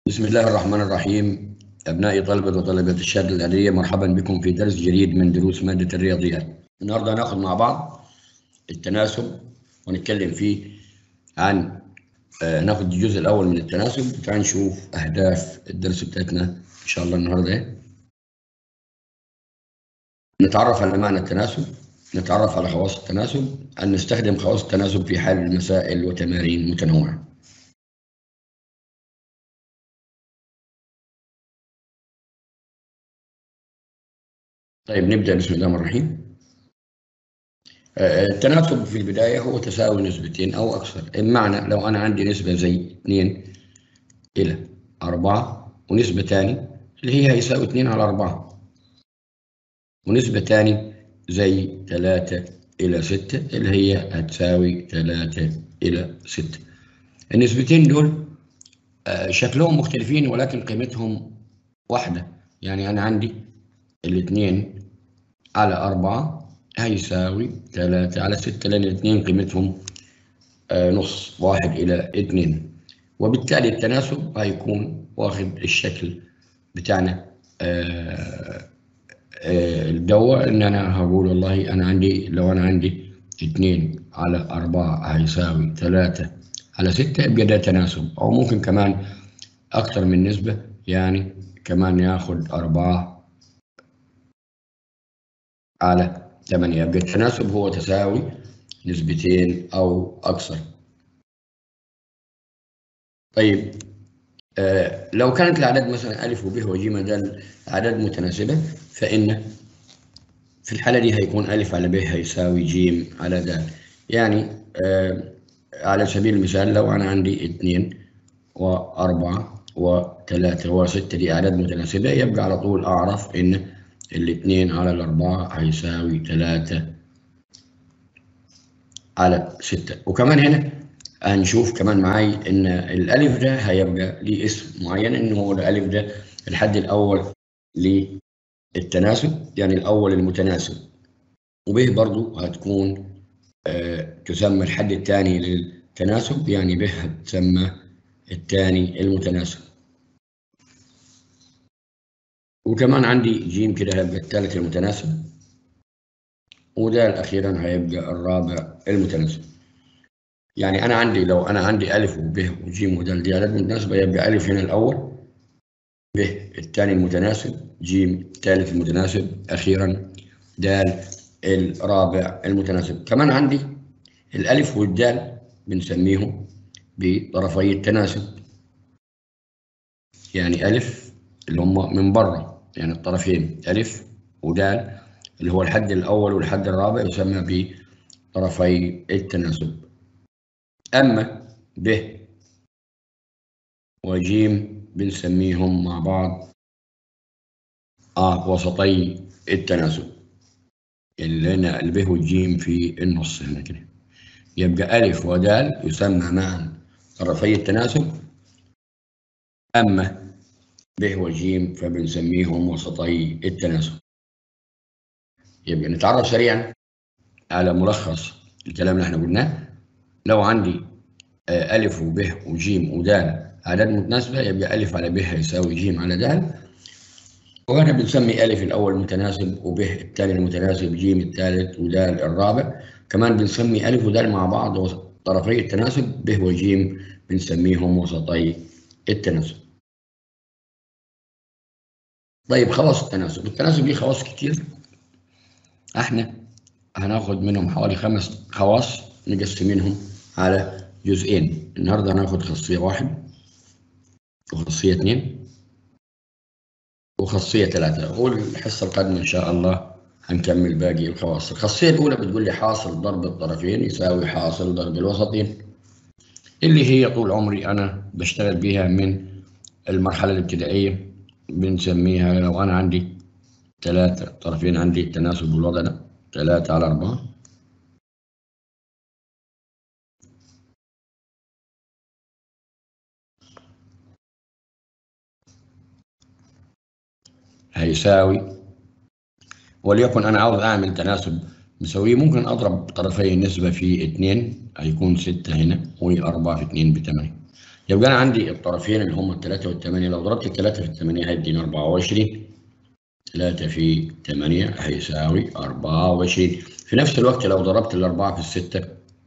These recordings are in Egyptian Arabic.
بسم الله الرحمن الرحيم أبنائي طلبة وطالبات الشهادة الإعدادية مرحبا بكم في درس جديد من دروس مادة الرياضيات النهاردة هناخد مع بعض التناسب ونتكلم فيه عن آه، ناخد الجزء الأول من التناسب تعال نشوف أهداف الدرس بتاعتنا إن شاء الله النهاردة إيه نتعرف على معنى التناسب نتعرف على خواص التناسب أن نستخدم خواص التناسب في حل المسائل وتمارين متنوعة طيب نبدأ بسم الله الرحمن الرحيم آه، التناسب في البداية هو تساوي نسبتين أو أكثر المعنى لو أنا عندي نسبة زي 2 إلى 4 ونسبة تاني اللي هي هيساوي 2 على 4 ونسبة تاني زي 3 إلى 6 اللي هي هتساوي 3 إلى 6 النسبتين دول آه، شكلهم مختلفين ولكن قيمتهم واحدة يعني أنا عندي الاثنين على أربعة هيساوي ثلاثة على ستة لأن الاثنين قيمتهم آه، نص واحد إلى اثنين وبالتالي التناسب هيكون واخد الشكل بتاعنا آه، آه، الدواء إن أنا هقول والله أنا عندي لو أنا عندي اثنين على أربعة هيساوي ثلاثة على ستة يبقى ده تناسب أو ممكن كمان أكتر من نسبة يعني كمان ياخد أربعة على 8 يبقى التناسب هو تساوي نسبتين أو أكثر طيب آه لو كانت الأعداد مثلا ألف وب وج د أعداد متناسبة فإن في الحالة دي هيكون ألف على ب هيساوي ج على د يعني آه على سبيل المثال لو أنا عندي اثنين وأربعة وثلاثة وستة دي أعداد متناسبة يبقى على طول أعرف إن الاثنين على الأربعة هيساوي ثلاثة على ستة وكمان هنا هنشوف كمان معاي إن الألف ده هيبقى ليه اسم معين إن هو الألف ده الحد الأول للتناسب يعني الأول المتناسب وبه برضو هتكون آه تسمى الحد الثاني للتناسب يعني به هتسمى الثاني المتناسب وكمان عندي جيم كده هيبقى الثالث المتناسب وده أخيرا هيبقى الرابع المتناسب يعني أنا عندي لو أنا عندي ألف وب وجيم ودال دي عدد متناسبة يبقى ألف هنا الأول ب الثاني المتناسب جيم الثالث المتناسب أخيرا دال الرابع المتناسب كمان عندي الألف والدال بنسميهم بطرفي التناسب يعني ألف اللي هم من بره يعني الطرفين ألف ودال اللي هو الحد الأول والحد الرابع يسمى بطرفي التناسب أما ب وجيم بنسميهم مع بعض آه وسطي التناسب اللي هنا الب والجيم في النص هنا كده يبقى ألف ودال يسمى معا طرفي التناسب أما ب وج فبنسميهم وسطي التناسب يبقى نتعرف سريعا على ملخص الكلام اللي احنا قلناه لو عندي ألف وب وج ودال أعداد متناسبة يبقى ألف على ب هيساوي ج على د وهنا بنسمي ألف الأول متناسب وب الثاني المتناسب ج الثالث ودال الرابع كمان بنسمي ألف ودال مع بعض طرفي التناسب ب وج بنسميهم وسطي التناسب طيب خواص التناسب التناسب ليه خواص كتير احنا هناخد منهم حوالي خمس خواص مقسمينهم على جزئين النهارده هناخد خاصيه واحد وخاصيه اثنين وخاصيه ثلاثه والحصه القادمه ان شاء الله هنكمل باقي الخواص الخاصيه الاولى بتقول لي حاصل ضرب الطرفين يساوي حاصل ضرب الوسطين اللي هي طول عمري انا بشتغل بيها من المرحله الابتدائيه بنسميها لو أنا عندي ثلاثة طرفين عندي التناسب بالوضع ده ثلاثة على أربعة هيساوي وليكن أنا عاوز أعمل تناسب مساوي ممكن أضرب طرفي النسبة في اتنين هيكون ستة هنا وأربعة في اتنين بثمانية يبقى انا عندي الطرفين اللي هم الثلاثة والثمانية لو ضربت الثلاثة في الثمانية هيديني 24 3 في 8 هيساوي 24 في نفس الوقت لو ضربت الأربعة في الستة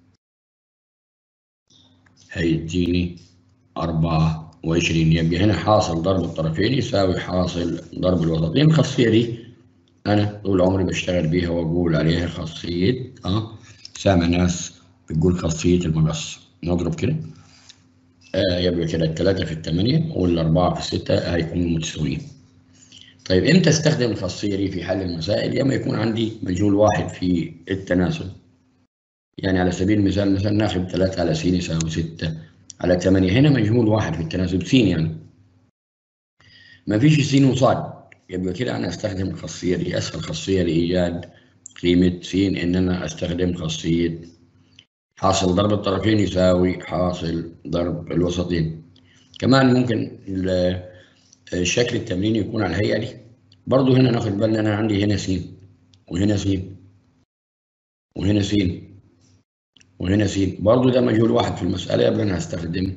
هيديني 24 يبقى هنا حاصل ضرب الطرفين يساوي حاصل ضرب الوسطين الخاصية دي أنا طول عمري بشتغل بيها وأقول عليها خاصية أه سامع ناس بتقول خاصية المقص نضرب كده آه يبقى كده الثلاثة في الثمانية والأربعة في الستة هيكونوا متساويين. طيب إمتى أستخدم الخاصية دي في حل المسائل؟ لما يكون عندي مجهول واحد في التناسب. يعني على سبيل المثال مثلا ناخد 3 على س يساوي 6 على 8 هنا مجهول واحد في التناسب س يعني. ما فيش س وصاد يبقى كده أنا أستخدم الخاصية دي أسهل خاصية لإيجاد قيمة س إن أنا أستخدم خاصية حاصل ضرب الطرفين يساوي حاصل ضرب الوسطين كمان ممكن الشكل التمرين يكون على الهيئة دي برضو هنا ناخد بالنا أنا عندي هنا س وهنا س وهنا س وهنا س برضو ده مجهول واحد في المسألة يبقى أنا هستخدم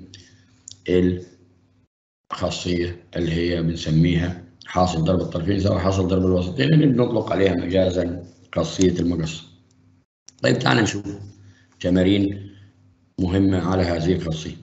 الخاصية اللي هي بنسميها حاصل ضرب الطرفين يساوي حاصل ضرب الوسطين اللي بنطلق عليها مجازا خاصية المقص طيب تعال نشوف تمارين مهمة على هذه الخاصية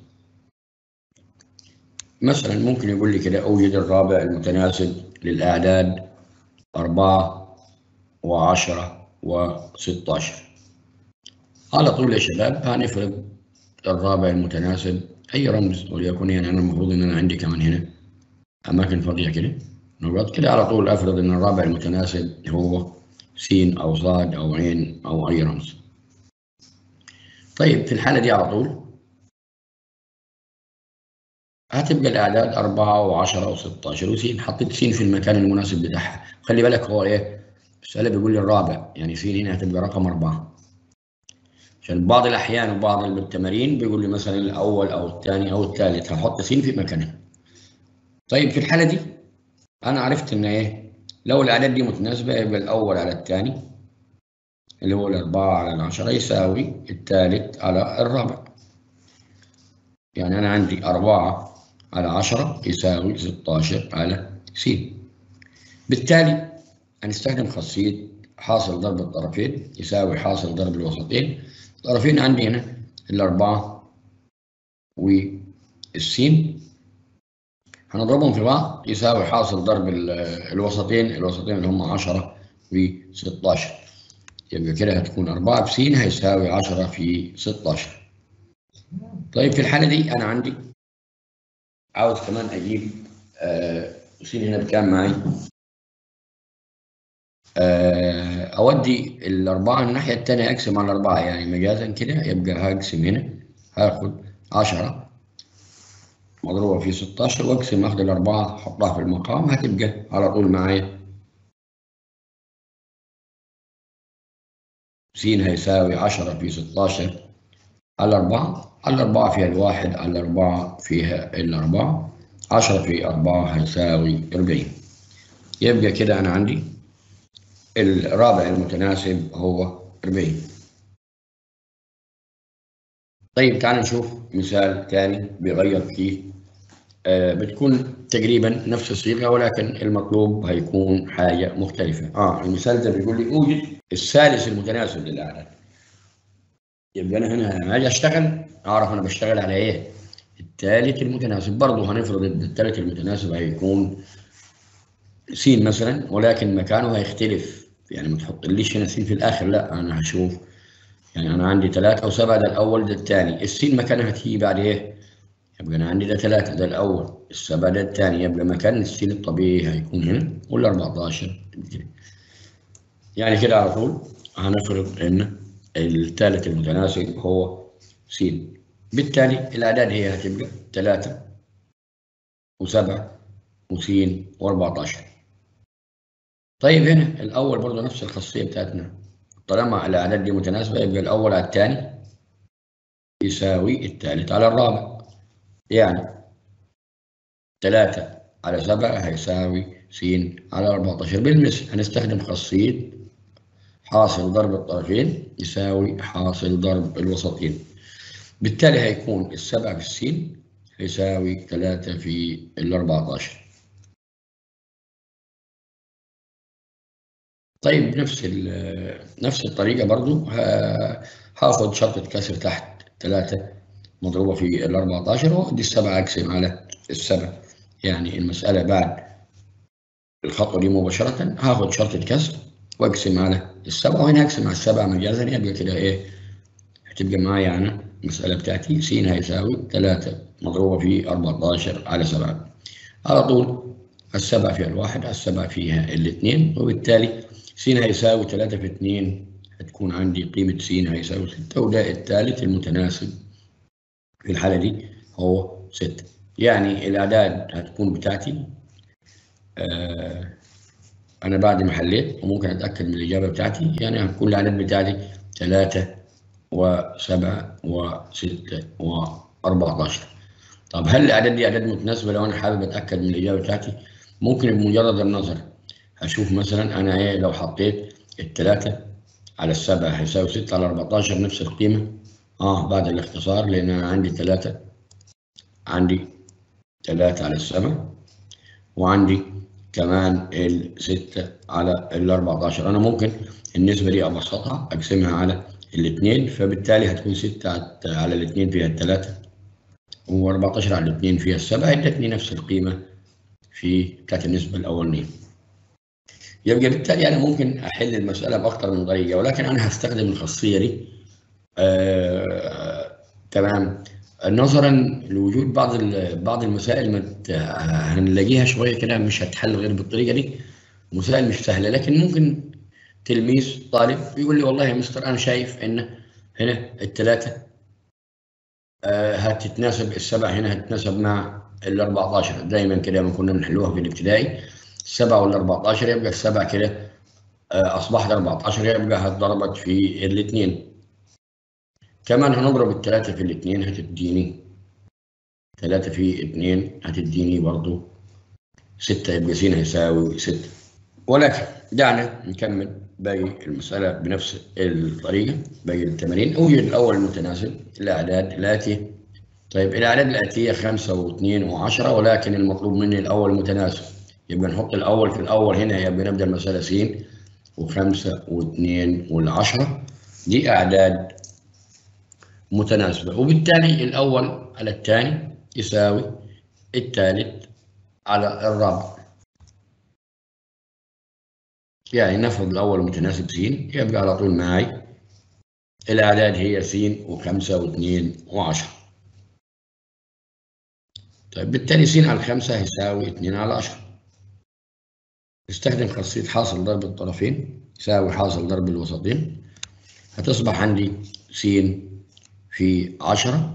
مثلا ممكن يقول لي كده أوجد الرابع المتناسب للأعداد أربعة وعشرة وستة عشر على طول يا شباب هنفرض الرابع المتناسب أي رمز وليكن يعني أنا المفروض إن أنا عندي كمان هنا أماكن فاضية كده نقعد كده على طول أفرض إن الرابع المتناسب هو س أو صاد أو عين أو أي رمز طيب في الحالة دي على طول هتبقى الأعداد أربعة وعشرة وستاشر وسين حطيت سين في المكان المناسب بتاعها خلي بالك هو إيه السؤال بيقول لي الرابع يعني سين هنا هتبقى رقم أربعة عشان بعض الأحيان وبعض التمارين بيقول لي مثلا الأول أو الثاني أو الثالث هحط سين في مكانها طيب في الحالة دي أنا عرفت إن إيه لو الأعداد دي متناسبة يبقى الأول على الثاني اللي هو الأربعة على العشرة يساوي الثالث على الرابع يعني أنا عندي أربعة على عشرة يساوي ستاشر على س بالتالي هنستخدم خاصية حاصل ضرب الطرفين يساوي حاصل ضرب الوسطين الطرفين عندي هنا الأربعة والسين هنضربهم في بعض يساوي حاصل ضرب الوسطين الوسطين اللي هم 10 في 16 يبقى كده هتكون 4 في س هيساوي 10 في 16 طيب في الحالة دي أنا عندي عاوز كمان أجيب آه س هنا بكام معي؟ آه أودي الأربعة الناحية التانية أقسم على الأربعة يعني مجازا كده يبقى هقسم هنا هاخد 10 مضروبة في 16 واقسم اخد الأربعة احطها في المقام هتبقى على طول معايا س هيساوي 10 في 16 على 4 على 4 فيها الواحد على 4 فيها الأربعة 10 في 4 هيساوي 40 يبقى كده أنا عندي الرابع المتناسب هو 40 طيب تعال نشوف مثال ثاني بيغير فيه آه بتكون تقريبا نفس الصيغه ولكن المطلوب هيكون حاجه مختلفه اه المثال ده بيقول لي اوجد الثالث المتناسب للاعداد يبقى انا هنا لما اجي اشتغل اعرف انا بشتغل على ايه الثالث المتناسب برضه هنفرض ان الثالث المتناسب هيكون س مثلا ولكن مكانه هيختلف يعني ما تحطليش هنا س في الاخر لا انا هشوف يعني انا عندي ثلاثة وسبعة ده الاول ده الثاني السين مكانها هتيجي بعد ايه يبقى انا عندي ده ثلاثة ده الاول السبعة ده الثاني يبقى مكان السين الطبيعي هيكون هنا وال 14 كده يعني كده على طول هنفرض ان الثالث المتناسب هو س بالتالي الاعداد هي هتبقى ثلاثة وسبعة وسين و14 طيب هنا الاول برضه نفس الخاصية بتاعتنا طالما الأعداد دي متناسبة يبقى الأول على الثاني يساوي الثالث على الرابع يعني ثلاثة على سبعة هيساوي س على 14 بالمثل هنستخدم خاصية حاصل ضرب الطرفين يساوي حاصل ضرب الوسطين بالتالي هيكون السبعة في السين يساوي 3 في ال 14 طيب نفس نفس الطريقة برضو هاخد شرطة كسر تحت 3 مضروبة في ال 14 وأدي السبعة أقسم على السبع يعني المسألة بعد الخطوة دي مباشرة هاخد شرطة كسر وأقسم على السبعة وهنا أقسم على السبعة مجازا يبقى كده إيه هتبقى معايا أنا المسألة بتاعتي س هيساوي 3 مضروبة في 14 على 7 على طول السبعة فيها الواحد السبعة فيها الاثنين وبالتالي س هيساوي 3 في 2 هتكون عندي قيمة س هيساوي 6 وده الثالث المتناسب في الحالة دي هو 6 يعني الأعداد هتكون بتاعتي آه أنا بعد ما حليت وممكن أتأكد من الإجابة بتاعتي يعني هتكون الأعداد بتاعتي 3 وسبعة وستة وأربعة عشر طب هل الأعداد دي أعداد متناسبة لو أنا حابب أتأكد من الإجابة بتاعتي ممكن بمجرد النظر هشوف مثلا أنا إيه لو حطيت التلاتة على السبعة هيساوي ستة على أربعتاشر نفس القيمة آه بعد الاختصار لأن أنا عندي تلاتة عندي تلاتة على السبعة وعندي كمان الستة على الأربعتاشر أنا ممكن النسبة دي أبسطها أقسمها على الاثنين فبالتالي هتكون 6 على الاثنين فيها الثلاثة و14 على الاثنين فيها السبعة ادتني نفس القيمة في بتاعت النسبة الأولانية. يبقى بالتالي أنا ممكن أحل المسألة بأكثر من طريقة ولكن أنا هستخدم الخاصية دي آه تمام نظرا لوجود بعض بعض المسائل هنلاقيها شويه كده مش هتحل غير بالطريقه دي مسائل مش سهله لكن ممكن تلميذ طالب يقول لي والله يا مستر انا شايف ان هنا الثلاثه آه هتتناسب السبع هنا هتتناسب مع ال 14 دايما كده لما كنا بنحلوها في الابتدائي السبعه وال 14 يبقى السبع كده آه اصبحت 14 يبقى هتضربت في الاثنين كمان هنضرب الثلاثه في الاثنين هتديني ثلاثه في اثنين هتديني برضو ستة يبقى س هيساوي ستة ولكن دعنا نكمل باقي المسألة بنفس الطريقة باقي التمارين أوجد الأول المتناسب الأعداد الآتية طيب الأعداد الآتية خمسة واثنين وعشرة ولكن المطلوب مني الأول المتناسب يبقى نحط الأول في الأول هنا يبقى نبدأ المسألة س وخمسة واثنين والعشرة دي أعداد متناسبة وبالتالي الأول على الثاني يساوي الثالث على الرابع يعني نفرض الأول متناسب س يبقى على طول معي الأعداد هي س وخمسة واثنين وعشرة طيب بالتالي س على الخمسة هيساوي اثنين على عشرة استخدم خاصية حاصل ضرب الطرفين يساوي حاصل ضرب الوسطين هتصبح عندي س في عشرة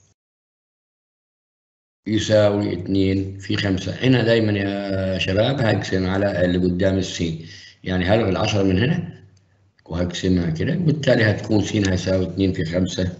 يساوي اثنين في خمسة هنا دايما يا شباب هقسم على اللي قدام السين يعني هلغي العشرة من هنا وهقسمها كده بالتالي هتكون س هيساوي 2 في 5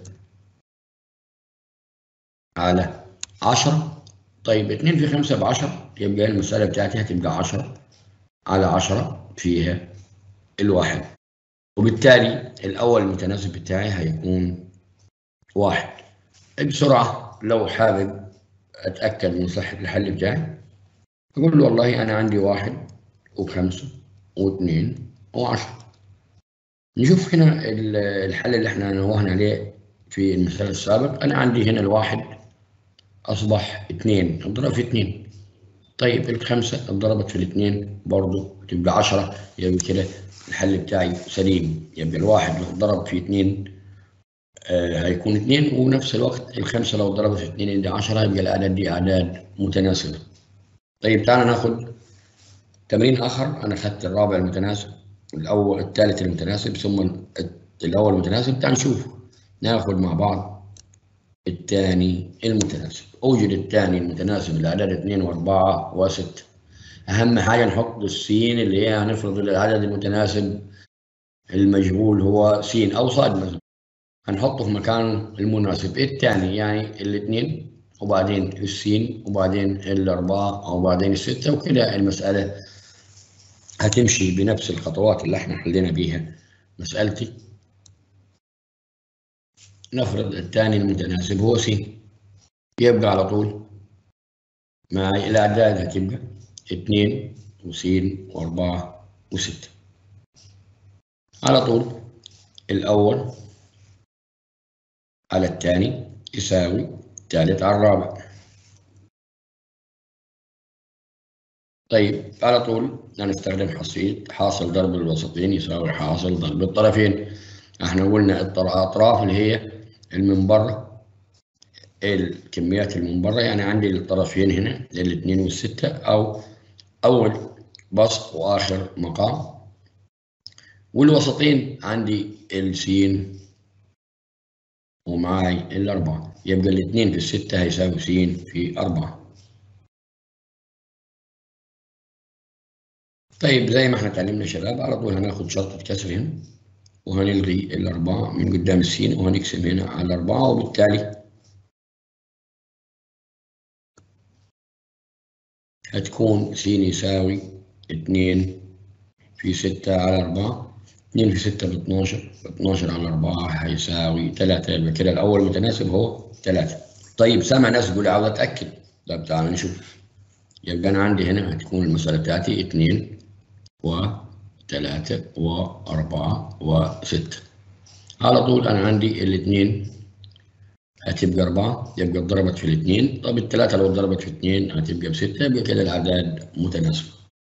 على 10 طيب 2 في 5 ب 10 يبقى المسألة بتاعتي هتبقى 10 على 10 فيها الواحد وبالتالي الأول المتناسب بتاعي هيكون واحد بسرعة لو حابب أتأكد من صحة الحل بتاعي أقول له والله أنا عندي واحد وخمسة واثنين وعشرة نشوف هنا الحل اللي احنا نوهنا عليه في المثال السابق أنا عندي هنا الواحد أصبح اثنين اضرب في اثنين طيب الخمسة اتضربت في الاثنين برضه تبقى عشرة يبقى كده الحل بتاعي سليم يبقى الواحد لو اتضرب في اثنين آه هيكون اثنين ونفس الوقت الخمسة لو اتضربت في اثنين دي عشرة يبقى الأعداد دي أعداد متناسبة طيب تعالى ناخد تمرين آخر أنا أخذت الرابع المتناسب الأول الثالث المتناسب ثم الأول المتناسب تعال نشوف ناخد مع بعض الثاني المتناسب أوجد الثاني المتناسب الأعداد اثنين وأربعة وستة أهم حاجة نحط السين اللي هي هنفرض العدد المتناسب المجهول هو س أو صاد مثلا هنحطه في مكانه المناسب الثاني يعني الاثنين وبعدين السين وبعدين الأربعة وبعدين الستة وكده المسألة هتمشي بنفس الخطوات اللي احنا حلينا بيها مسألتي نفرض الثاني المتناسب هو س يبقى على طول مع الأعداد هتبقى اتنين وسين وأربعة وستة على طول الأول على الثاني يساوي الثالث على الرابع طيب على طول هنستخدم حصيل حاصل ضرب الوسطين يساوي حاصل ضرب الطرفين احنا قلنا الأطراف اللي هي من بره الكميات اللي من بره يعني عندي الطرفين هنا الاثنين والستة أو أول بسط وآخر مقام والوسطين عندي السين ومعاي الأربعة يبقى الاثنين في الستة هيساوي س في أربعة طيب زي ما احنا اتعلمنا شباب على طول هناخد شرطة كسر هنا وهنلغي الأربعة من قدام السين وهنقسم هنا على الأربعة وبالتالي هتكون س يساوي اتنين في ستة على أربعة اتنين في ستة باتناشر اتناشر على أربعة هيساوي تلاتة يبقى كده الأول متناسب هو تلاتة طيب سامع ناس يقول عاوز أتأكد طب تعالى نشوف يبقى أنا عندي هنا هتكون المسألة بتاعتي اتنين وتلاتة وأربعة وستة على طول أنا عندي الاتنين هتبقى أربعة يبقى اتضربت في الاثنين طب الثلاثة لو اتضربت في اثنين هتبقى بستة يبقى كده الأعداد متناسبة.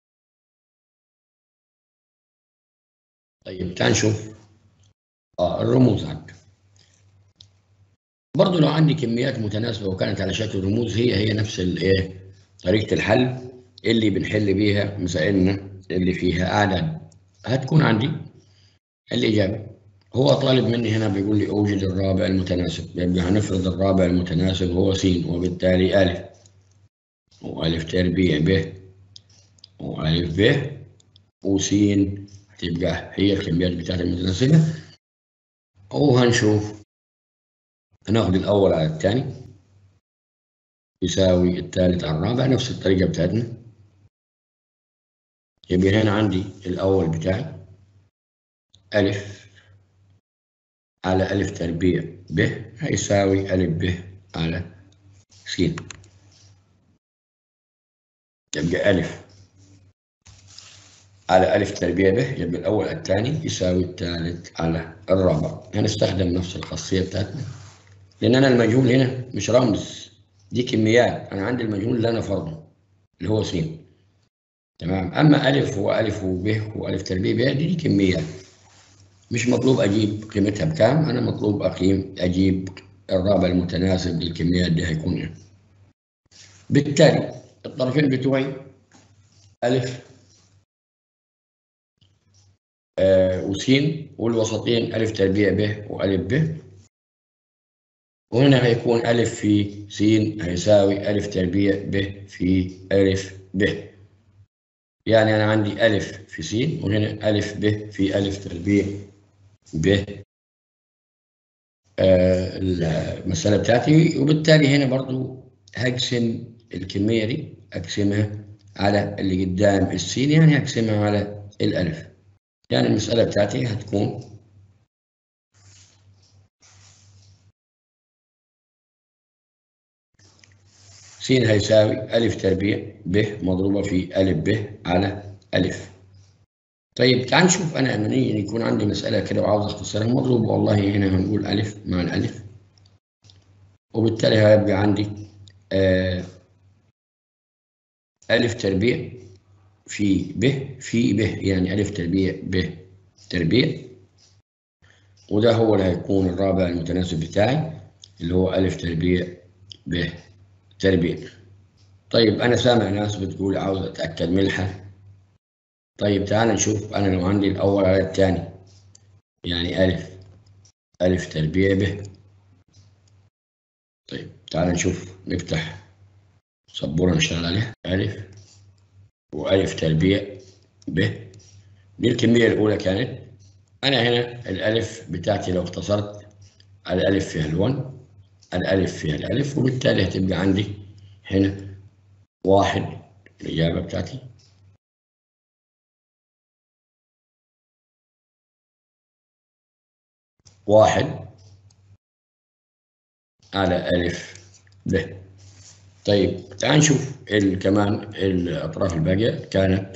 طيب تعال نشوف اه الرموز عندي. برضه لو عندي كميات متناسبة وكانت على شكل رموز هي هي نفس الايه طريقة الحل اللي بنحل بيها مسائلنا اللي فيها أعداد. هتكون عندي الإجابة هو طالب مني هنا بيقول لي أوجد الرابع المتناسب يبقى هنفرض الرابع المتناسب هو س وبالتالي ألف وألف تربيع ب وألف ب وس تبقى هي الكميات بتاعت المتناسبة وهنشوف هناخد الأول على الثاني يساوي الثالث على الرابع نفس الطريقة بتاعتنا يبقى هنا عندي الأول بتاعي ألف على ألف تربيع ب هيساوي ألف ب على س يبقى ألف على ألف تربيع ب يبقى الأول الثاني يساوي الثالث على الرابع هنستخدم نفس الخاصية بتاعتنا لأن أنا المجهول هنا مش رمز دي كميات أنا عندي المجهول اللي أنا فرضه اللي هو س تمام أما ألف وألف وب وألف تربيع ب دي, دي كميات مش مطلوب اجيب قيمتها بكام انا مطلوب اقيم اجيب الرابع المتناسب للكميات دي هيكون ايه بالتالي الطرفين بتوعي الف آه وسين والوسطين الف تربيع ب والف ب وهنا هيكون الف في س هيساوي الف تربيع ب في الف ب يعني انا عندي الف في س وهنا الف ب في الف تربيع ب آه المسألة بتاعتي وبالتالي هنا برضو هقسم الكمية دي أقسمها على اللي قدام السين يعني هقسمها على الألف يعني المسألة بتاعتي هتكون س هيساوي ألف تربيع ب مضروبة في ألف ب على ألف طيب تعال نشوف انا لما نيجي يكون عندي مساله كده وعاوز اختصرها مضروب والله هنا هنقول الف مع الالف وبالتالي هيبقى عندي آه الف تربيع في ب في ب يعني الف تربيع ب تربيع وده هو اللي هيكون الرابع المتناسب بتاعي اللي هو الف تربيع ب تربيع طيب انا سامع ناس بتقول عاوز اتاكد من الحل طيب تعال نشوف أنا لو عندي الأول على الثاني يعني ألف ألف تربيع ب طيب تعال نشوف نفتح سبورة نشتغل عليها ألف وألف تربيع ب دي الكمية الأولى كانت أنا هنا الألف بتاعتي لو اختصرت الألف فيها الون الألف فيها الألف وبالتالي هتبقى عندي هنا واحد الإجابة بتاعتي واحد على ألف ب طيب تعال نشوف ال- كمان الأطراف الباقية كانت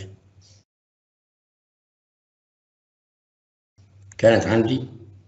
كانت عندي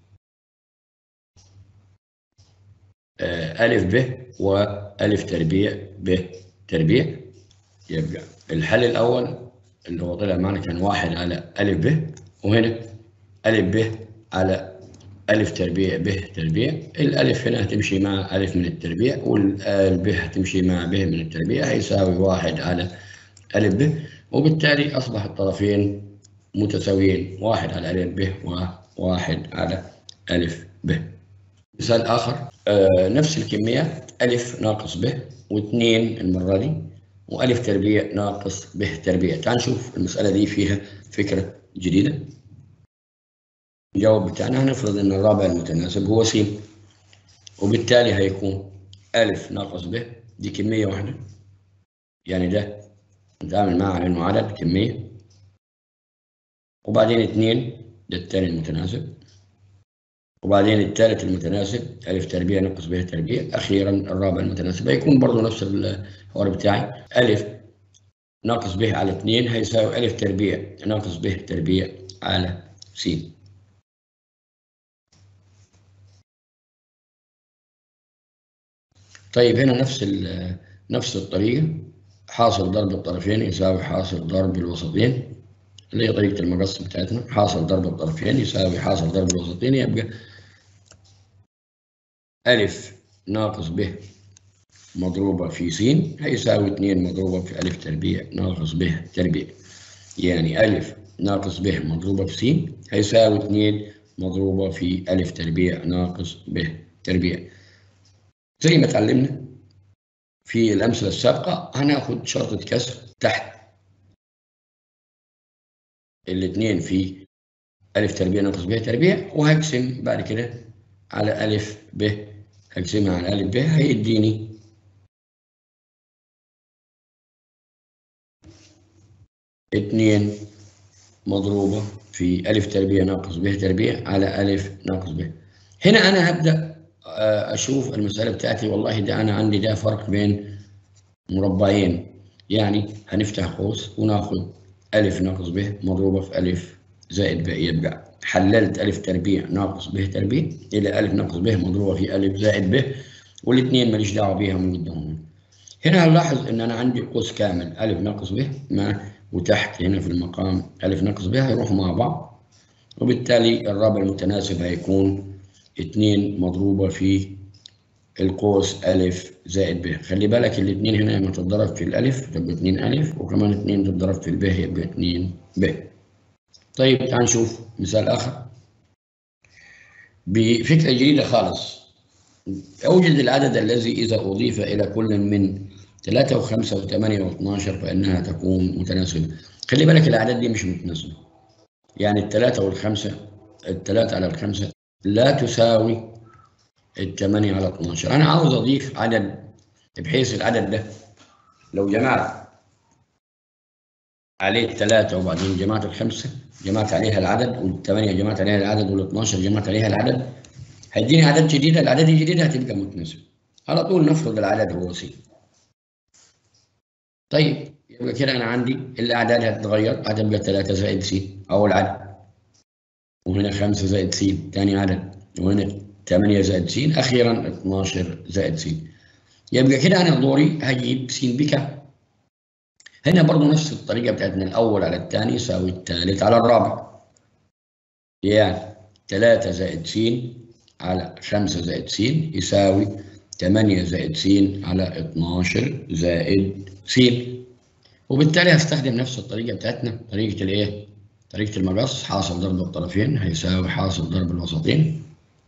آه، ألف ب وألف تربيع ب تربيع يبقى الحل الأول اللي هو طلع معنا كان واحد على ألف ب وهنا ألف ب على ألف تربيع ب تربيع الألف هنا هتمشي مع ألف من التربيع والب هتمشي مع ب من التربيع هيساوي واحد على ألف ب وبالتالي أصبح الطرفين متساويين واحد على ألف ب وواحد على ألف ب مثال آخر آه نفس الكمية ألف ناقص ب واثنين المرة دي وألف تربيع ناقص ب تربيع تعال نشوف المسألة دي فيها فكرة جديدة الجواب بتاعنا هنفرض ان الرابع المتناسب هو س وبالتالي هيكون ألف ناقص ب دي كمية واحدة يعني ده نتعامل معه على انه عدد كمية وبعدين اثنين ده الثاني المتناسب وبعدين الثالث المتناسب ألف تربيع ناقص ب تربيع أخيرا الرابع المتناسب هيكون برضه نفس الحوار بتاعي ألف ناقص ب على 2 هيساوي ألف تربيع ناقص ب تربيع على س طيب هنا نفس نفس الطريقة حاصل ضرب الطرفين يساوي حاصل ضرب الوسطين اللي هي طريقة المقص بتاعتنا حاصل ضرب الطرفين يساوي حاصل ضرب الوسطين يبقى ألف ناقص ب مضروبة في س هيساوي 2 مضروبة في ألف تربيع ناقص ب تربيع يعني ألف ناقص ب مضروبة في س هيساوي 2 مضروبة في ألف تربيع ناقص ب تربيع زي ما اتعلمنا في الأمثلة السابقة هناخد شرطة كسر تحت الاثنين في ألف تربيع ناقص ب تربيع وهقسم بعد كده على ألف ب هقسمها على ألف ب هيديني اتنين مضروبة في ألف تربيع ناقص ب تربيع على ألف ناقص ب هنا أنا هبدأ أشوف المسألة بتاعتي والله ده أنا عندي ده فرق بين مربعين يعني هنفتح قوس وناخد ألف ناقص ب مضروبة في ألف زائد ب يبقى حللت ألف تربيع ناقص ب تربيع إلى ألف ناقص ب مضروبة في ألف زائد ب والاثنين ماليش دعوة بيها من قدامهم هنا هنلاحظ إن أنا عندي قوس كامل ألف ناقص ب مع وتحت هنا في المقام ألف ناقص ب هيروحوا مع بعض وبالتالي الرابع المتناسب هيكون اتنين مضروبة في القوس ألف زائد ب خلي بالك الاثنين هنا لما تتضرب في الألف تبقى اتنين ألف وكمان اتنين تتضرب في الب يبقى اتنين ب طيب تعال نشوف مثال آخر بفكرة جديدة خالص أوجد العدد الذي إذا أضيف إلى كل من 3 و5 و8 و12 فإنها تكون متناسبة خلي بالك الأعداد دي مش متناسبة يعني الثلاثة والخمسة الثلاثة على الخمسة لا تساوي الثمانية على 12 أنا عاوز أضيف عدد بحيث العدد ده لو جمعت عليه الثلاثة وبعدين جمعت الخمسة جمعت عليها العدد والثمانية جمعت عليها العدد وال12 جمعت عليها العدد هيديني أعداد جديدة الأعداد الجديدة هتبقى متناسبة على طول نفرض العدد هو س طيب يبقى كده أنا عندي الأعداد هتتغير هتبقى 3 زائد س أول عدد وهنا 5 زائد س ثاني عدد وهنا 8 زائد س أخيرا 12 زائد س يبقى كده أنا دوري هجيب س بكام هنا برضو نفس الطريقة بتاعتنا الأول على الثاني يساوي الثالث على الرابع يعني 3 زائد س على 5 زائد س يساوي 8 زائد س على 12 زائد س وبالتالي هستخدم نفس الطريقة بتاعتنا طريقة الايه؟ طريقة المقص حاصل ضرب الطرفين هيساوي حاصل ضرب الوسطين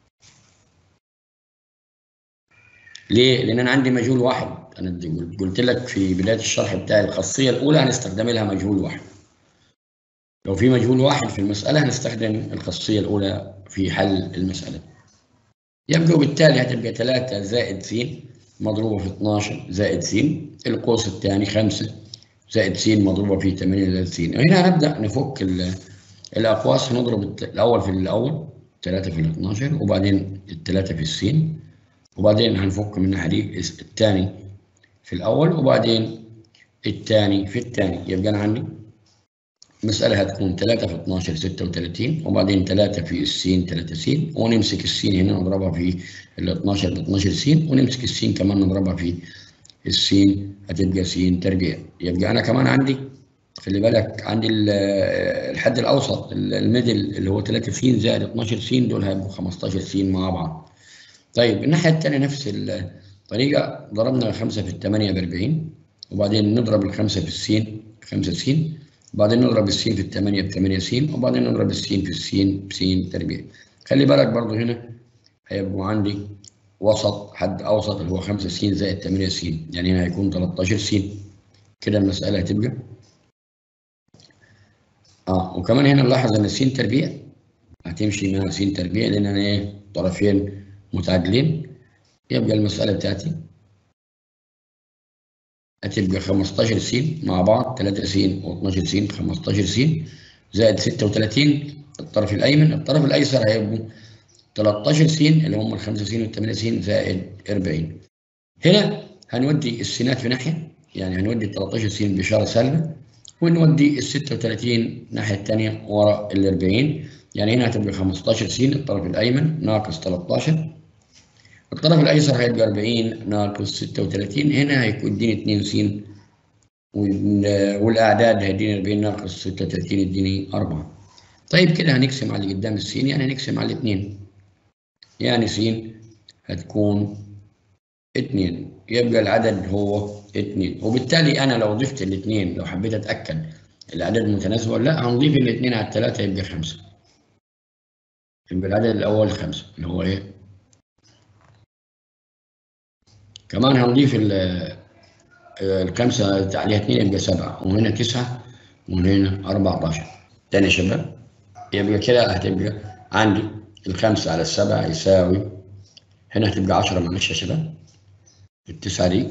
ليه؟ لأن أنا عندي مجهول واحد أنا قلت لك في بداية الشرح بتاعي الخاصية الأولى هنستخدم لها مجهول واحد لو في مجهول واحد في المسألة هنستخدم الخاصية الأولى في حل المسألة يبقى بالتالي هتبقى 3 زائد س مضروبة في 12 زائد س القوس الثاني 5 زائد س مضروبة في 8 زائد س وهنا هنبدأ نفك الأقواس هنضرب الأول في الأول 3 في 12 وبعدين الثلاثة في السين وبعدين هنفك من الناحية دي الثاني في الأول وبعدين الثاني في الثاني يبقى أنا عندي مسألة هتكون 3 في 12 36 وبعدين 3 في السين 3 سين ونمسك السين هنا نضربها في ال 12 ب 12 سين ونمسك السين كمان نضربها في السين هتبقى سين تربيع يبقى أنا كمان عندي خلي بالك عندي الحد الأوسط الميدل اللي هو 3 سين زائد 12 سين دول هيبقوا 15 سين مع بعض طيب الناحية الثانية نفس الطريقة ضربنا 5 في 8 ب 40 وبعدين نضرب الخمسة في السين 5 سين وبعدين نضرب السين في الثمانية ب 8 سين وبعدين نضرب السين في السين بسين تربيع خلي بالك برضو هنا هيبقوا عندي وسط حد أوسط اللي هو 5 سين زائد 8 سين يعني هنا هيكون 13 سين كده المسألة هتبقى اه وكمان هنا نلاحظ ان السين تربيع هتمشي مع سين تربيع لان انا ايه طرفين متعادلين يبقى المسألة بتاعتي هتبقى 15 س مع بعض 3 س و12 س 15 س زائد 36 الطرف الايمن الطرف الايسر هيبقوا 13 س اللي هم ال 5 س وال 8 س زائد 40 هنا هنودي السينات في ناحيه يعني هنودي ال 13 س بإشارة سالبة ونودي ال 36 الناحية الثانية ورا ال 40 يعني هنا هتبقى 15 س الطرف الأيمن ناقص 13 الطرف الأيسر هيبقى 40 ناقص 36 هنا هيديني 2 س والأعداد هيديني 40 ناقص 36 يديني 4 طيب كده هنقسم على اللي قدام السين يعني هنقسم على الاثنين يعني س هتكون 2 يبقى العدد هو 2 وبالتالي انا لو ضفت الاثنين لو حبيت اتاكد الاعداد متناسبه ولا لا هنضيف الاثنين على الثلاثه يبقى 5 يبقى العدد الاول 5 اللي هو ايه كمان هنضيف الخمسه عليها 2 يبقى 7 وهنا 9 وهنا 14 تاني يا شباب يبقى كده هتبقى عندي الخمسة على السبعة يساوي هنا هتبقى 10 معلش يا شباب التسعة دي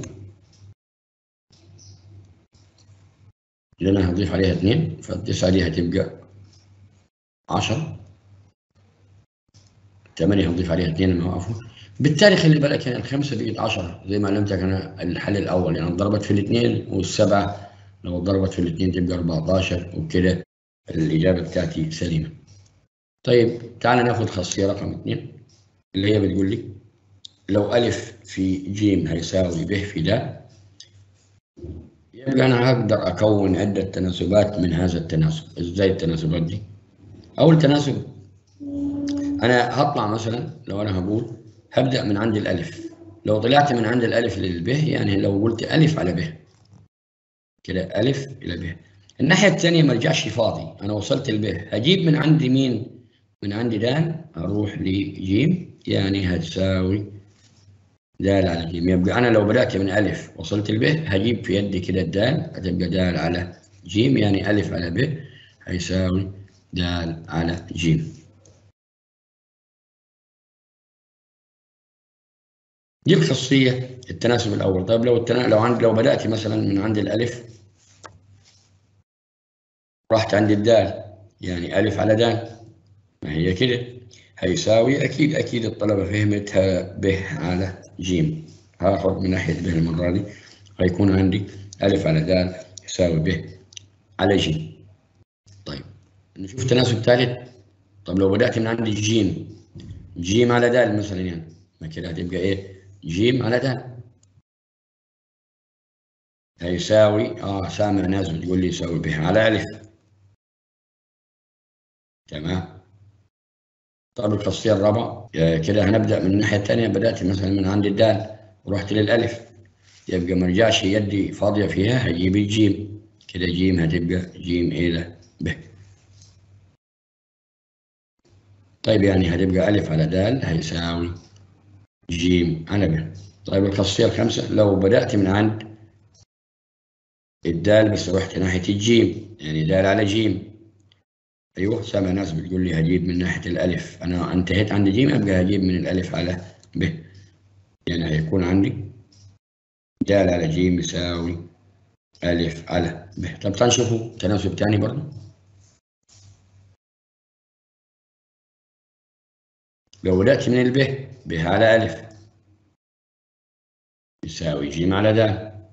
اللي أنا هضيف عليها اتنين فالتسعة دي هتبقى عشرة تمانية هنضيف عليها اتنين لما عفوا بالتالي خلي بالك هنا الخمسة بقت عشرة زي ما علمتك أنا الحل الأول يعني ضربت في الاثنين والسبعة لو ضربت في الاثنين تبقى 14 وبكده الإجابة بتاعتي سليمة. طيب تعال ناخد خاصية رقم اثنين اللي هي بتقول لي لو ألف في ج هيساوي ب في د يبقى أنا هقدر أكون عدة تناسبات من هذا التناسب، إزاي التناسبات دي؟ أول تناسب أنا هطلع مثلا لو أنا هقول هبدأ من عند الألف، لو طلعت من عند الألف للب يعني لو قلت ألف على ب كده ألف إلى ب الناحية الثانية ما رجعش فاضي أنا وصلت لب هجيب من عندي مين؟ من عندي د أروح لج يعني هتساوي د على ج يبقى أنا لو بدأت من ألف وصلت لب هجيب في يدي كده الدال هتبقى د على ج يعني ألف على ب هيساوي د على ج دي الخاصية التناسب الأول طيب لو التنا... لو عند لو بدأت مثلا من عند الألف رحت عند الدال يعني ألف على دال ما هي كده هيساوي أكيد أكيد الطلبة فهمتها ب على ج هاخد من ناحية ب المرة دي هيكون عندي ألف على دال يساوي ب على ج طيب نشوف تناسب ثالث طب لو بدأت من عند ج ج على دال مثلا يعني ما كده هتبقى إيه ج على دال هيساوي اه سامع ناس بتقول لي يساوي ب على ألف تمام طب الخاصية الرابعة كده هنبدأ من الناحية الثانية بدأت مثلا من عند الدال ورحت للألف يبقى ما رجعش يدي فاضية فيها هجيب الجيم كده جيم هتبقى جيم إلى ب طيب يعني هتبقى ألف على دال هيساوي جيم على ب طيب الخاصية الخامسة لو بدأت من عند الدال بس رحت ناحية الجيم يعني دال على جيم ايوه سامع ناس بتقول لي هجيب من ناحيه الالف انا انتهيت عند جيم ابقى هجيب من الالف على ب يعني هيكون عندي د على ج يساوي الف على ب طب تعال نشوفوا تناسب تاني برضه لو بدات من الب ب على الف يساوي ج على د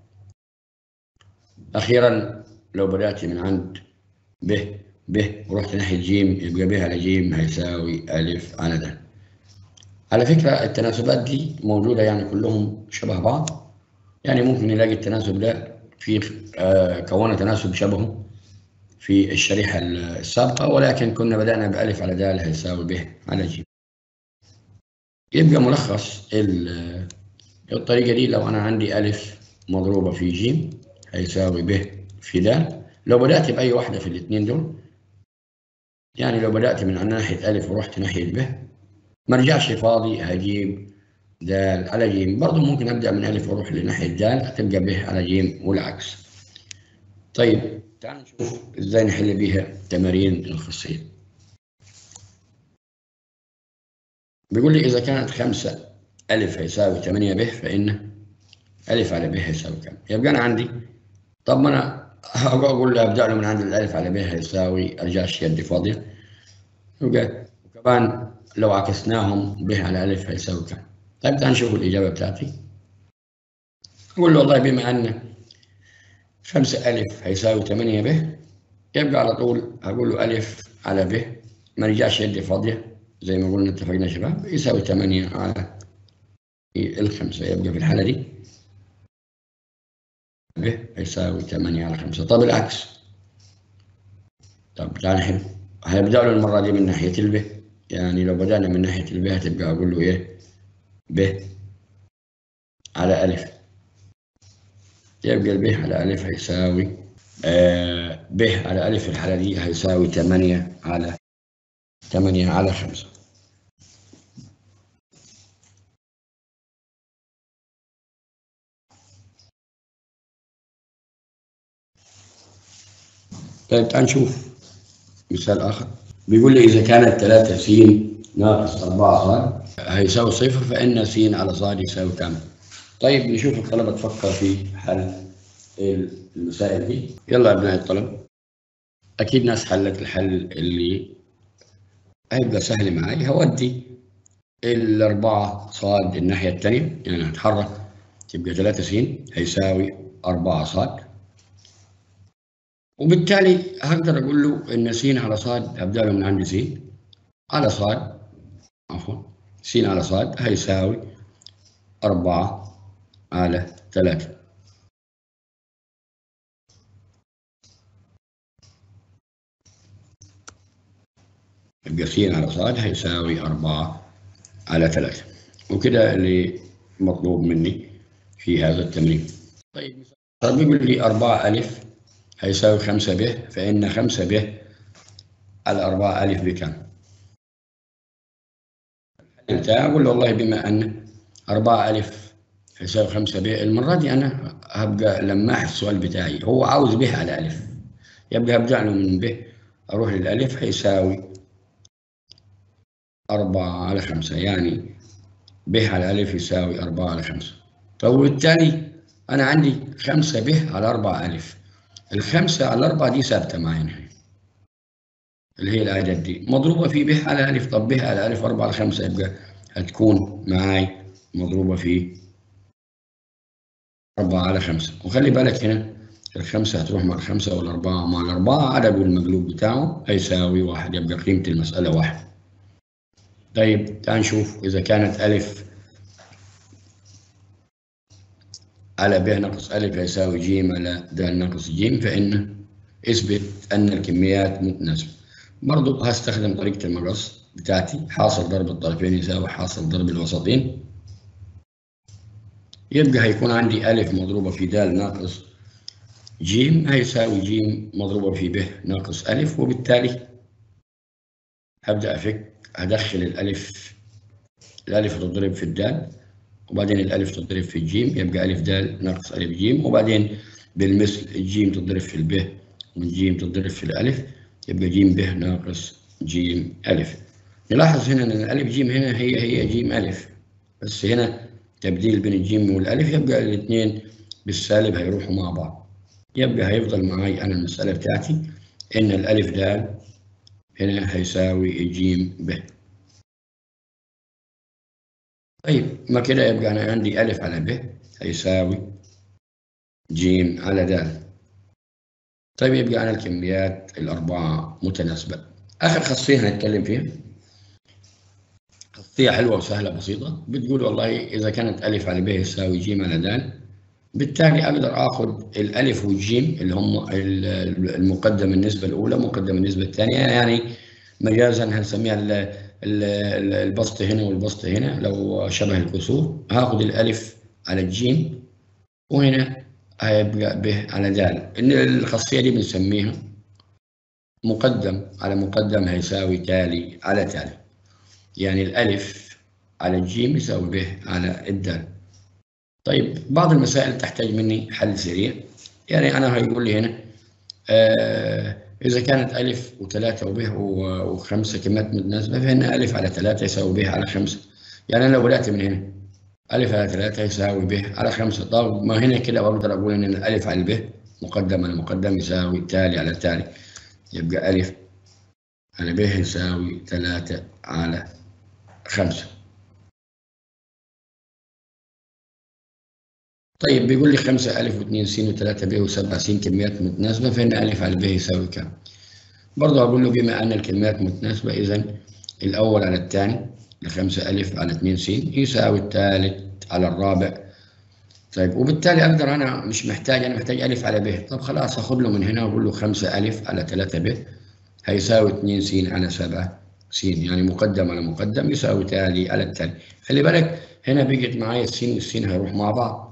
أخيرا لو بدأت من عند ب ب ورحت ناحية ج يبقى ب على ج هيساوي ألف على د على فكرة التناسبات دي موجودة يعني كلهم شبه بعض يعني ممكن نلاقي التناسب ده في آه كونا تناسب شبهه في الشريحة السابقة ولكن كنا بدأنا بألف على د هيساوي ب على ج يبقى ملخص الطريقة دي لو أنا عندي ألف مضروبة في ج هيساوي ب في د لو بدأت بأي واحدة في الاثنين دول يعني لو بدأت من ناحية ألف ورحت ناحية ب ما رجعش فاضي هجيب د على ج برضه ممكن أبدأ من ألف وأروح لناحية د هتبقى ب على ج والعكس طيب تعال نشوف إزاي نحل بيها تمارين الخاصية بيقول لي إذا كانت خمسة ألف هيساوي 8 ب فإن ألف على ب هيساوي كام؟ يبقى أنا عندي طب ما أنا أقول له أبدأ له من عند الألف على ب هيساوي أرجعش يدي فاضية يبقى وكمان لو عكسناهم ب على ألف هيساوي كام؟ طيب تعال نشوف الإجابة بتاعتي أقول له والله بما أن خمسة ألف هيساوي 8 ب يبقى على طول هقول له ألف على ب ما رجعش يدي فاضية زي ما قلنا اتفقنا يا شباب يساوي 8 على الخمسة يبقى في الحالة دي ب يساوي 8 على 5 طب العكس طب تعال نحل هيبدأ له المرة دي من ناحية الب يعني لو بدأنا من ناحية الب هتبقى أقول له إيه ب على ألف يبقى الب على ألف هيساوي آه ب على ألف في الحالة دي هيساوي 8 على 8 على 5 طيب تعال نشوف مثال آخر بيقول لي إذا كانت 3 س ناقص 4 صاد هيساوي صفر فإن س على صاد يساوي كام؟ طيب نشوف الطلبة تفكر في حل المسائل دي يلا يا أبناء الطلب أكيد ناس حلت الحل اللي هيبقى سهل معاي هودي الأربعة صاد الناحية الثانية يعني هتحرك تبقى 3 س هيساوي 4 صاد وبالتالي هقدر اقول له ان س على صاد ابدا له من عند س على صاد عفوا س على صاد هيساوي 4 على 3 يبقى س على صاد هيساوي 4 على 3 وكده اللي مطلوب مني في هذا التمرين طيب طب يقول لي 4 ألف هيساوي 5 ب فإن 5 ب على 4 ألف بكام؟ أنت أقول والله بما أن 4 ألف هيساوي 5 ب المرة دي أنا هبقى لماح السؤال بتاعي هو عاوز ب على ألف يبقى هبدأ له من ب أروح للألف هيساوي 4 على 5 يعني ب على ألف يساوي 4 على 5 طب وبالتالي أنا عندي 5 ب على 4 ألف الخمسة على الأربعة دي ثابتة معانا اللي هي الأعداد دي مضروبة في ب على ألف طب ب على ألف أربعة على خمسة يبقى هتكون معاي مضروبة في أربعة على خمسة وخلي بالك هنا الخمسة هتروح مع الخمسة والأربعة مع الأربعة عدد المقلوب بتاعه هيساوي واحد يبقى قيمة المسألة واحد طيب تعال نشوف إذا كانت ألف على ب ناقص ألف يساوي ج على د ناقص ج فإن اثبت أن الكميات متناسبة برضو هستخدم طريقة المقص بتاعتي حاصل ضرب الطرفين يساوي حاصل ضرب الوسطين يبقى هيكون عندي ألف مضروبة في د ناقص ج هيساوي ج مضروبة في ب ناقص ألف وبالتالي هبدأ أفك هدخل الألف الألف تضرب في الدال وبعدين الألف تضرب في الجيم يبقى ألف دال ناقص ألف جيم وبعدين بالمثل الجيم تضرب في الب والجيم تضرب في الألف يبقى جيم ب ناقص جيم ألف نلاحظ هنا أن الألف جيم هنا هي هي جيم ألف بس هنا تبديل بين الجيم والألف يبقى الاثنين بالسالب هيروحوا مع بعض يبقى هيفضل معاي أنا المسألة بتاعتي إن الألف دال هنا هيساوي الجيم ب طيب ما كده يبقى أنا عندي ألف على ب هيساوي ج على د طيب يبقى أنا الكميات الأربعة متناسبة آخر خاصية هنتكلم فيها خاصية حلوة وسهلة بسيطة بتقول والله إذا كانت ألف على ب يساوي ج على د بالتالي أقدر آخذ الألف والجيم اللي هم المقدم النسبة الأولى مقدم النسبة الثانية يعني مجازا هنسميها البسط هنا والبسط هنا لو شبه الكسور هاخد الألف على الجيم وهنا هيبقى ب على د إن الخاصية دي بنسميها مقدم على مقدم هيساوي تالي على تالي يعني الألف على الجيم يساوي ب على الدال طيب بعض المسائل تحتاج مني حل سريع يعني أنا هيقول لي هنا آه إذا كانت ألف وثلاثة وب وخمسة كميات متناسبة فهنا ألف على ثلاثة يساوي ب على خمسة يعني أنا لو بدأت من هنا ألف على ثلاثة يساوي ب على خمسة طب ما هنا كده بقدر أقول إن الألف على ب مقدم على مقدم يساوي تالي على تالي يبقى ألف على ب يساوي ثلاثة على خمسة طيب بيقول لي 5 ألف و2 س و3 ب و7 س كميات متناسبة فإن ألف على ب يساوي كام؟ برضه هقول له بما أن الكميات متناسبة إذا الأول على الثاني ل 5 ألف على 2 س يساوي الثالث على الرابع طيب وبالتالي أقدر أنا مش محتاج أنا محتاج ألف على ب طب خلاص أخذ له من هنا وأقول له 5 ألف على 3 ب هيساوي 2 س على 7 س يعني مقدم على مقدم يساوي تالي على التالي خلي بالك هنا بيجت معايا السين والسين هيروح مع بعض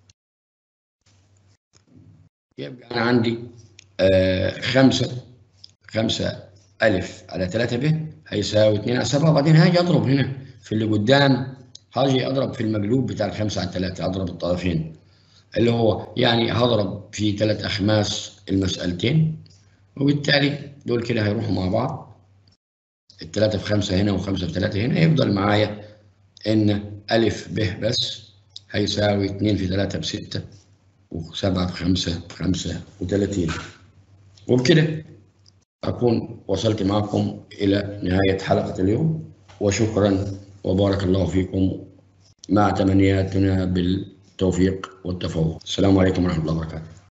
يبقى أنا عندي آه خمسة خمسة ألف على ثلاثة ب هيساوي اتنين على سبعة وبعدين هاجي أضرب هنا في اللي قدام هاجي أضرب في المقلوب بتاع الخمسة على ثلاثة أضرب الطرفين اللي هو يعني هضرب في ثلاث أخماس المسألتين وبالتالي دول كده هيروحوا مع بعض الثلاثة في خمسة هنا وخمسة في ثلاثة هنا يفضل معايا إن ألف ب بس هيساوي اتنين في ثلاثة بستة وسبعة بخمسة بخمسة وثلاثين وبكده أكون وصلت معكم إلى نهاية حلقة اليوم وشكرا وبارك الله فيكم مع تمنياتنا بالتوفيق والتفوق السلام عليكم ورحمة الله وبركاته